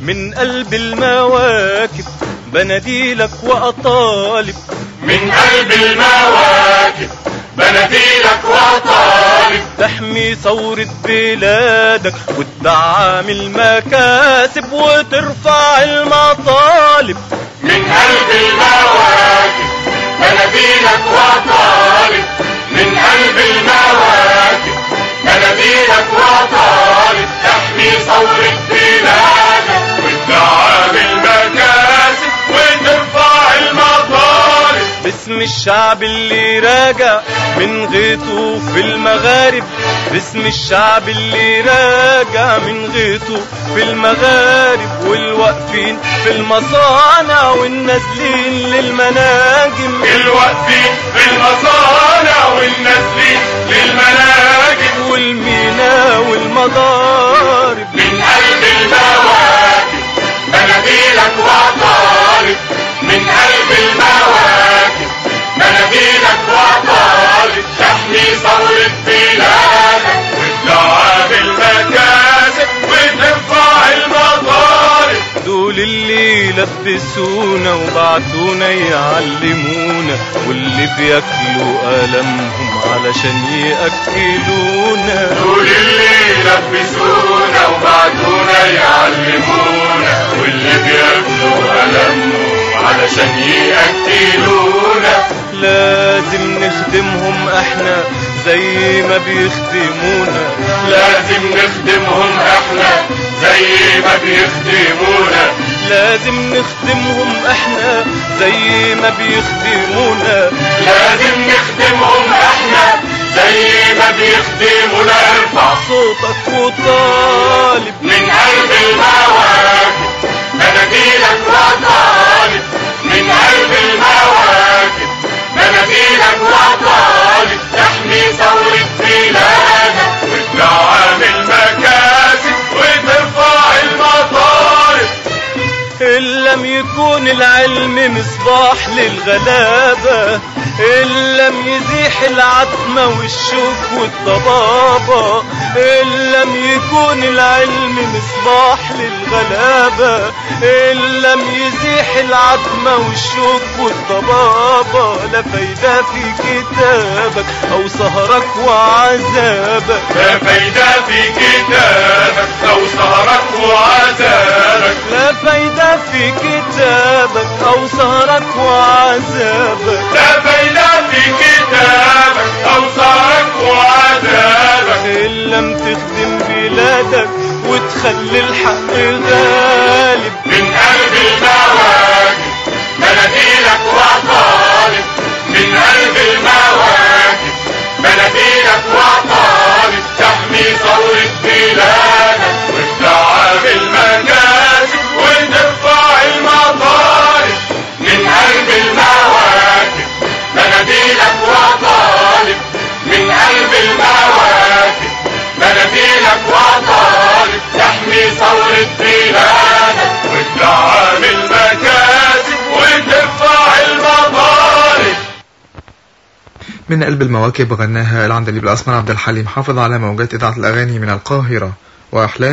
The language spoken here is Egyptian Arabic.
من قلب المواكب بناديلك وأطالب من قلب المواكب بناديلك وطالب تحمي ثورة بلادك وتدعم المكاسب وترفع المطالب من قلب المواكب بناديلك وطالب من قلب المواكب بناديلك وطالب تحمي ثورة بلادك وتدعم المكاسب وترفع المطالب باسم الشعب اللي راجع من غيطه في المغارب باسم الشعب اللي راجع من غيطه في المغارب والواقفين في المصانع والنازلين للمناجم الواقفين في المصانع والنازلين للمناجم والمينا والمضارب من قلب المواكب بناديلك وطالب من قلب المواكب بناديلك وطالب تحمي ثورة بلادك وتدعم المكاسب وترفع المطالب دول اللي لبسونا وبعتونا يعلمونا واللي بياكلوا ألمهم علشان يأكلونا دول اللي لبسونا وبعتونا يعلمونا واللي بياكلوا ألمهم علشان يأكلونا لازم نخدمهم احنا زي ما بيخدمونا لازم نخدمهم احنا زي ما بيخدمونا لازم نخدمهم احنا زي ما بيخدمونا لازم نخدمهم احنا زي ما بيخدمونا ارفع صوتك وطالب من قلب المواكب بناديلك وطالب من قلب المواكب بناديلك وطالب تحمي ثورة بلادك وتدعم المكاسب وترفع المطالب إن لم يكون العلم مصباح للغلابة إن لم يزيح العتمة والشوك والضبابة إن لم يكون العلم مصباح للغلابة إن لم يزيح العتمة والشوك والضبابة لا فايدة في كتابك أو سهرك وعذابك لا فايدة في كتابك أو سهرك وعذابك لا فايدة في كتابك أو سهرك وعذابك لا فايدة في كتابك أو سهرك وعذابك إن لم تخدم بلادك وتخلي الحق غالب من قلب المواكب بناديلك وطالب من قلب المواكب بناديلك وطالب تحمي ثورة بلادك وتدعم المكاسب وترفع المطالب من قلب المواكب بناديلك وطالب من قلب المواكب بناديلك وطالب تحمي ثورة بلادك وتدعم المكاسب وترفع المطالب من قلب المواكب غناها العندليب الأسمر عبد الحليم حافظ على موجات إذاعة الأغاني من القاهرة وأحلام